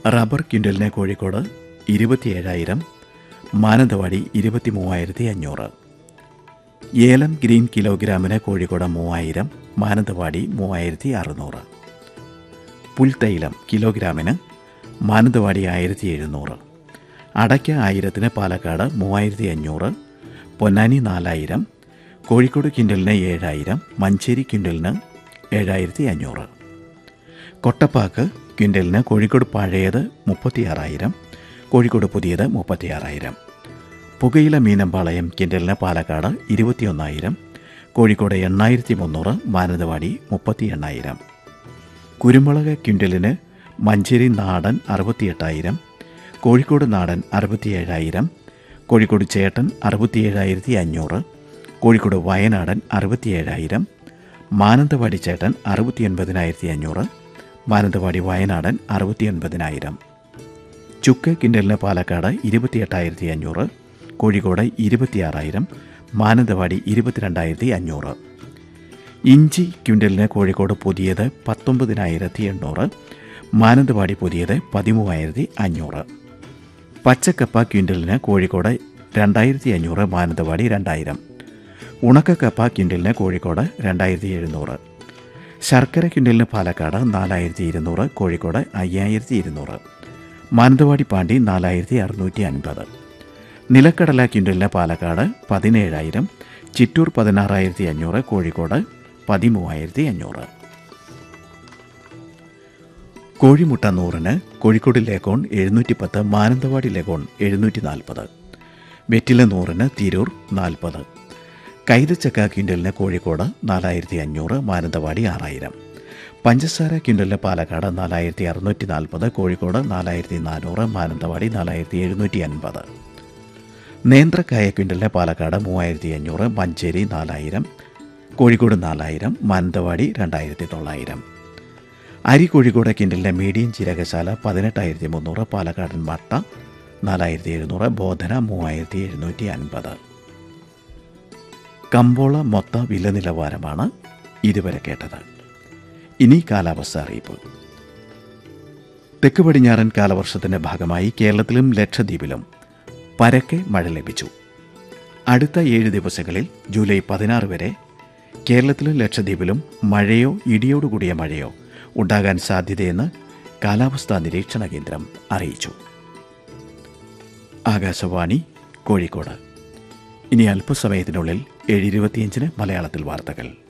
rubber ക്വിൻ്റലിന് കോഴിക്കോട് ഇരുപത്തിയേഴായിരം മാനന്തവാടി ഇരുപത്തി മൂവായിരത്തി അഞ്ഞൂറ് ഏലം ഗ്രീൻ കിലോഗ്രാമിന് കോഴിക്കോട് മൂവായിരം മാനന്തവാടി മൂവായിരത്തി അറുന്നൂറ് പുൽത്തൈലം കിലോഗ്രാമിന് മാനന്തവാടി ആയിരത്തി എഴുന്നൂറ് അടയ്ക്ക ആയിരത്തിന് പാലക്കാട് മൂവായിരത്തി അഞ്ഞൂറ് പൊന്നാനി നാലായിരം കോഴിക്കോട് ക്വിൻ്റലിന് ഏഴായിരം മഞ്ചേരി ക്വിൻ്റലിന് ഏഴായിരത്തി അഞ്ഞൂറ് കൊട്ടപ്പാക്ക് ക്വിൻ്റലിന് കോഴിക്കോട് പഴയത് മുപ്പത്തിയാറായിരം കോഴിക്കോട് പുതിയത് മുപ്പത്തിയാറായിരം പുകയില മീനമ്പാളയം ക്വിൻ്റലിന് പാലക്കാട് ഇരുപത്തിയൊന്നായിരം കോഴിക്കോട് എണ്ണായിരത്തി മുന്നൂറ് മാനന്തവാടി മുപ്പത്തി എണ്ണായിരം കുരുമുളക് ക്വിൻ്റലിന് മഞ്ചേരി നാടൻ അറുപത്തിയെട്ടായിരം കോഴിക്കോട് നാടൻ അറുപത്തിയേഴായിരം കോഴിക്കോട് ചേട്ടൻ അറുപത്തിയേഴായിരത്തി അഞ്ഞൂറ് കോഴിക്കോട് വയനാടൻ അറുപത്തിയേഴായിരം മാനന്തവാടി ചേട്ടൻ അറുപത്തിയൊൻപതിനായിരത്തി അഞ്ഞൂറ് മാനന്തവാടി വയനാടൻ അറുപത്തിയൊൻപതിനായിരം ചുക്ക് കിൻഡലിന് പാലക്കാട് ഇരുപത്തിയെട്ടായിരത്തി അഞ്ഞൂറ് കോഴിക്കോട് ഇരുപത്തിയാറായിരം മാനന്തവാടി ഇരുപത്തിരണ്ടായിരത്തി അഞ്ഞൂറ് ഇഞ്ചി ക്വിൻ്റലിന് കോഴിക്കോട് പുതിയത് പത്തൊമ്പതിനായിരത്തി എണ്ണൂറ് മാനന്തവാടി പുതിയത് പതിമൂവായിരത്തി അഞ്ഞൂറ് പച്ചക്കപ്പ ക്വിൻ്റലിന് കോഴിക്കോട് രണ്ടായിരത്തി അഞ്ഞൂറ് മാനന്തവാടി രണ്ടായിരം ഉണക്കക്കപ്പ ക്വിൻ്റലിന് കോഴിക്കോട് രണ്ടായിരത്തി എഴുന്നൂറ് ശർക്കര ക്വിൻ്റലിന് പാലക്കാട് നാലായിരത്തി ഇരുന്നൂറ് കോഴിക്കോട് അയ്യായിരത്തി ഇരുന്നൂറ് മാനന്തവാടി പാണ്ടി നാലായിരത്തി അറുന്നൂറ്റി അൻപത് നിലക്കടല ക്വിൻ്റലിന് പാലക്കാട് പതിനേഴായിരം ചിറ്റൂർ പതിനാറായിരത്തി അഞ്ഞൂറ് കോഴിക്കോട് പതിമൂവായിരത്തി അഞ്ഞൂറ് കോഴിമുട്ട നൂറിന് കോഴിക്കോട് ലേക്കോൺ എഴുന്നൂറ്റി പത്ത് മാനന്തവാടി ലേക്കോൺ എഴുന്നൂറ്റി നാൽപ്പത് വെറ്റില നൂറിന് തിരൂർ നാൽപ്പത് കൈതച്ചക്ക ക്വിൻ്റലിന് കോഴിക്കോട് നാലായിരത്തി അഞ്ഞൂറ് മാനന്തവാടി ആറായിരം പഞ്ചസാര ക്വിൻ്റലിന് പാലക്കാട് നാലായിരത്തി അറുന്നൂറ്റി നാൽപ്പത് കോഴിക്കോട് നാലായിരത്തി നാനൂറ് മാനന്തവാടി നാലായിരത്തി എഴുന്നൂറ്റി അൻപത് നേന്ത്രക്കായ ക്വിൻ്റലിന് പാലക്കാട് മൂവായിരത്തി അഞ്ഞൂറ് മഞ്ചേരി നാലായിരം കോഴിക്കോട് നാലായിരം മാനന്തവാടി രണ്ടായിരത്തി തൊള്ളായിരം അരി കോഴിക്കോട് കിൻഡലിൻ്റെ മീഡിയം ജീരകശാല പതിനെട്ടായിരത്തി മുന്നൂറ് പാലക്കാടൻ മട്ട നാലായിരത്തി എഴുന്നൂറ് ബോധന മൂവായിരത്തി എഴുന്നൂറ്റി അൻപത് കമ്പോള മൊത്ത വില നിലവാരമാണ് ഇതുവരെ കേട്ടത് ഇനി കാലാവസ്ഥ അറിയിപ്പ് തെക്ക് പടിഞ്ഞാറൻ കാലവർഷത്തിൻ്റെ ഭാഗമായി കേരളത്തിലും ലക്ഷദ്വീപിലും പരക്കെ മഴ ലഭിച്ചു അടുത്ത ഏഴ് ദിവസങ്ങളിൽ ജൂലൈ പതിനാറ് വരെ കേരളത്തിലും ലക്ഷദ്വീപിലും മഴയോ ഇടിയോടുകൂടിയ മഴയോ ഉണ്ടാകാൻ സാധ്യതയെന്ന് കാലാവസ്ഥാ നിരീക്ഷണ കേന്ദ്രം അറിയിച്ചു ആകാശവാണി കോഴിക്കോട് ഇനി അല്പസമയത്തിനുള്ളിൽ ഏഴ് ഇരുപത്തിയഞ്ചിന് മലയാളത്തിൽ വാർത്തകൾ